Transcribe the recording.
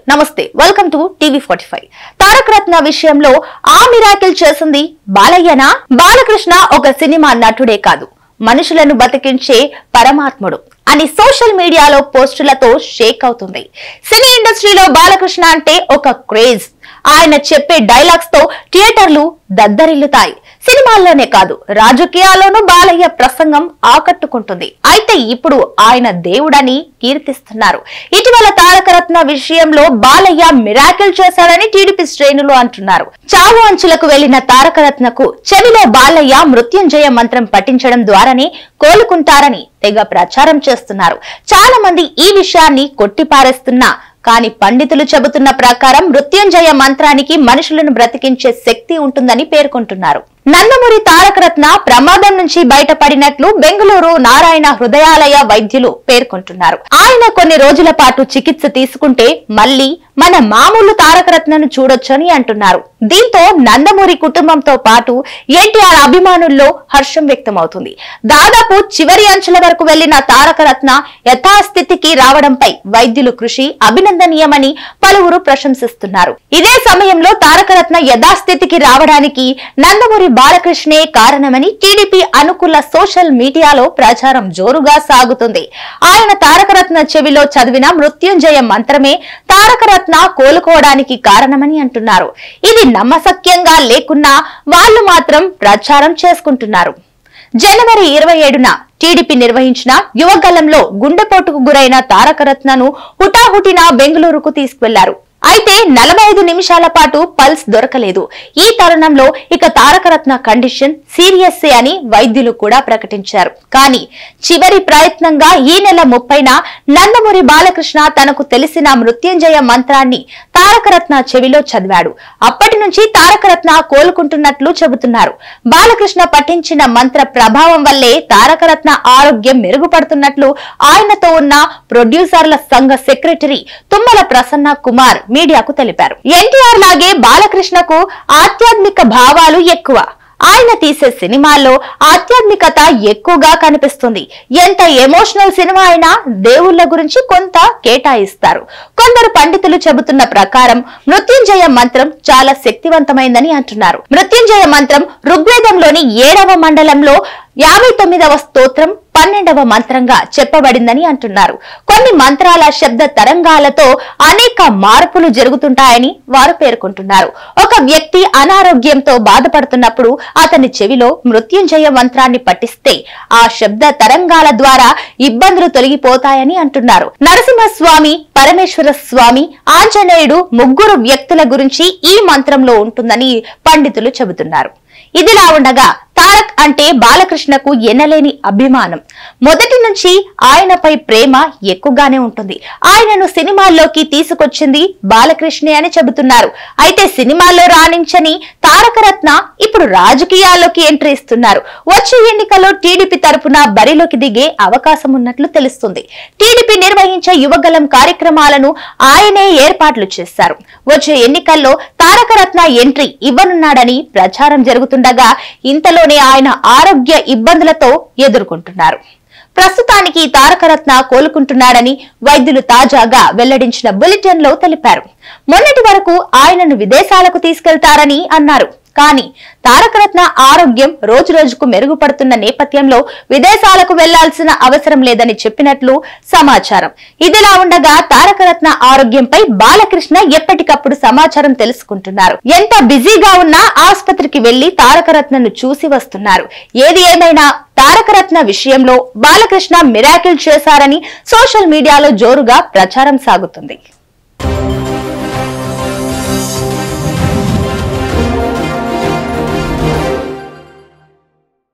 నమస్తే welcome to TV forty five Taraka Ratna విషయంలో ఆ మిరాకిల్ చేసింది బాలయ్యనా బాలకృష్ణ ఒక సినిమా నటుడే కాదు మనుషులను బతికించే పరమాత్ముడు అని సోషల్ మీడియాలో పోస్టులతో షేక్ అవుతుంది సినీ ఇండస్ట్రీలో బాలకృష్ణ అంటే ఒక క్రేజ్ ఆయన చెప్పే డైలాగ్స్ తో థియేటర్లు దద్దరిల్లుతాయి సినిమాల్లోనే కాదు రాజకీయాల్లోనూ బాలయ్య ప్రసంగం ఆకట్టుకుంటుంది అయితే ఇప్పుడు ఆయన దేవుడని కీర్తిస్తున్నారు ఇటీవల తారకరత్న విషయంలో బాలయ్య మిరాకిల్ చేశాడని టీడీపీ శ్రేణులు అంటున్నారు చావు అంచులకు వెళ్లిన తారకరత్నకు చెవిలో బాలయ్య మృత్యుంజయ మంత్రం పఠించడం ద్వారానే కోలుకుంటారని తెగ ప్రచారం చేస్తున్నారు చాలా మంది ఈ విషయాన్ని కొట్టిపారేస్తున్నా కానీ పండితులు చెబుతున్న ప్రకారం మృత్యుంజయ మంత్రానికి మనుషులను బ్రతికించే శక్తి ఉంటుందని పేర్కొంటున్నారు నందమూరి తారకరత్న ప్రమాదం నుంచి బయటపడినట్లు బెంగళూరు నారాయణ హృదయాలయ వైద్యులు పేర్కొంటున్నారు ఆయన కొన్ని రోజుల పాటు చికిత్స తీసుకుంటే మళ్ళీ మన మామూలు తారకరత్నను చూడొచ్చని అంటున్నారు దీంతో నందమూరి కుటుంబంతో పాటు ఎన్టీఆర్ అభిమానుల్లో హర్షం వ్యక్తమవుతుంది దాదాపు చివరి అంచుల వరకు వెళ్లిన తారకరత్న యథాస్థితికి రావడంపై వైద్యులు కృషి అభినందనీయమని పలువురు ప్రశంసిస్తున్నారు ఇదే సమయంలో తారకరత్న యథాస్థితికి రావడానికి నందమూరి బాలకృష్ణే కారణమని టీడీపీ అనుకూల సోషల్ మీడియాలో ప్రచారం జోరుగా సాగుతుంది ఆయన తారకరత్న చెవిలో చదివిన మృత్యుంజయ మంత్రమే తారకరత్న కోలుకోవడానికి కారణమని అంటున్నారు ఇది నమ్మశక్యంగా లేకున్నా వాళ్ళు మాత్రం ప్రచారం చేసుకుంటున్నారు జనవరి ఇరవై ఏడున టీడీపీ నిర్వహించిన యువగలంలో గుండెపోటుకు గురైన తారకరత్నను హుటాహుటిన బెంగళూరుకు తీసుకువెళ్లారు అయితే నలభై ఐదు నిమిషాల పాటు పల్స్ దొరకలేదు ఈ తరుణంలో ఇక తారకరత్న కండిషన్ సీరియస్ అని వైద్యులు కూడా ప్రకటించారు కానీ చివరి ప్రయత్నంగా ఈ నెల ముప్పైన నందమూరి బాలకృష్ణ తనకు తెలిసిన మృత్యుంజయ మంత్రాన్ని తారకరత్న చెవిలో చదివాడు అప్పటి నుంచి తారకరత్న కోలుకుంటున్నట్లు చెబుతున్నారు బాలకృష్ణ పఠించిన మంత్ర ప్రభావం వల్లే తారకరత్న ఆరోగ్యం మెరుగుపడుతున్నట్లు ఆయనతో ఉన్న ప్రొడ్యూసర్ల సంఘ సెక్రటరీ తుమ్మల ప్రసన్న కుమార్ మీడియాకు తెలిపారు ఎన్టీఆర్ లాగే బాలకృష్ణకు ఆధ్యాత్మిక భావాలు ఎక్కువ ఆయన తీసే సినిమాల్లో ఆధ్యాత్మికత ఎక్కువగా కనిపిస్తుంది ఎంత ఎమోషనల్ సినిమా అయినా దేవుళ్ళ గురించి కొంత కేటాయిస్తారు కొందరు పండితులు చెబుతున్న ప్రకారం మృత్యుంజయ మంత్రం చాలా శక్తివంతమైందని అంటున్నారు మృత్యుంజయ మంత్రం ఋగ్వేదంలోని ఏడవ మండలంలో యాభై తొమ్మిదవ స్తోత్రం పన్నెండవ మంత్రంగా చెప్పబడిందని అంటున్నారు కొన్ని మంత్రాల శబ్ద తరంగాలతో అనేక మార్పులు జరుగుతుంటాయని వారు పేర్కొంటున్నారు ఒక వ్యక్తి అనారోగ్యంతో బాధపడుతున్నప్పుడు అతని చెవిలో మృత్యుంజయ మంత్రాన్ని పఠిస్తే ఆ శబ్ద తరంగాల ద్వారా ఇబ్బందులు తొలగిపోతాయని అంటున్నారు నరసింహస్వామి పరమేశ్వర స్వామి ఆంజనేయుడు ముగ్గురు వ్యక్తుల గురించి ఈ మంత్రంలో ఉంటుందని పండితులు చెబుతున్నారు ఇదిలా ఉండగా తారక్ అంటే బాలకృష్ణకు ఎనలేని అభిమానం మొదటి నుంచి ఆయనపై ప్రేమ ఎక్కువగానే ఉంటుంది ఆయనను సినిమాల్లోకి తీసుకొచ్చింది బాలకృష్ణే అని చెబుతున్నారు అయితే సినిమాల్లో రాణించని తారకరత్న ఇప్పుడు రాజకీయాల్లోకి ఎంట్రీ ఇస్తున్నారు వచ్చే ఎన్నికల్లో టీడీపీ తరపున బరిలోకి దిగే అవకాశం ఉన్నట్లు తెలుస్తుంది టీడీపీ నిర్వహించే యువగలం కార్యక్రమాలను ఆయనే ఏర్పాట్లు చేశారు వచ్చే ఎన్నికల్లో తారకరత్న ఎంట్రీ ఇవ్వనున్నాడని ప్రచారం జరుగుతుండగా ఇంతలోనే ఆయన ఆరోగ్య ఇబ్బందులతో ఎదుర్కొంటున్నారు ప్రస్తుతానికి తారకరత్న కోలుకుంటున్నాడని వైద్యులు తాజాగా వెల్లడించిన బులెటిన్ లో తెలిపారు మొన్నటి వరకు ఆయనను విదేశాలకు తీసుకెళ్తారని అన్నారు కానీ తారకరత్న ఆరోగ్యం రోజు రోజుకు మెరుగుపడుతున్న నేపథ్యంలో విదేశాలకు వెళ్లాల్సిన అవసరం లేదని చెప్పినట్లు సమాచారం ఇదిలా ఉండగా తారకరత్న ఆరోగ్యంపై బాలకృష్ణ ఎప్పటికప్పుడు సమాచారం తెలుసుకుంటున్నారు ఎంత బిజీగా ఉన్నా ఆసుపత్రికి వెళ్లి తారకరత్నను చూసి వస్తున్నారు ఏది ఏమైనా తారకరత్న విషయంలో బాలకృష్ణ మిరాకిల్ చేశారని సోషల్ మీడియాలో జోరుగా ప్రచారం సాగుతుంది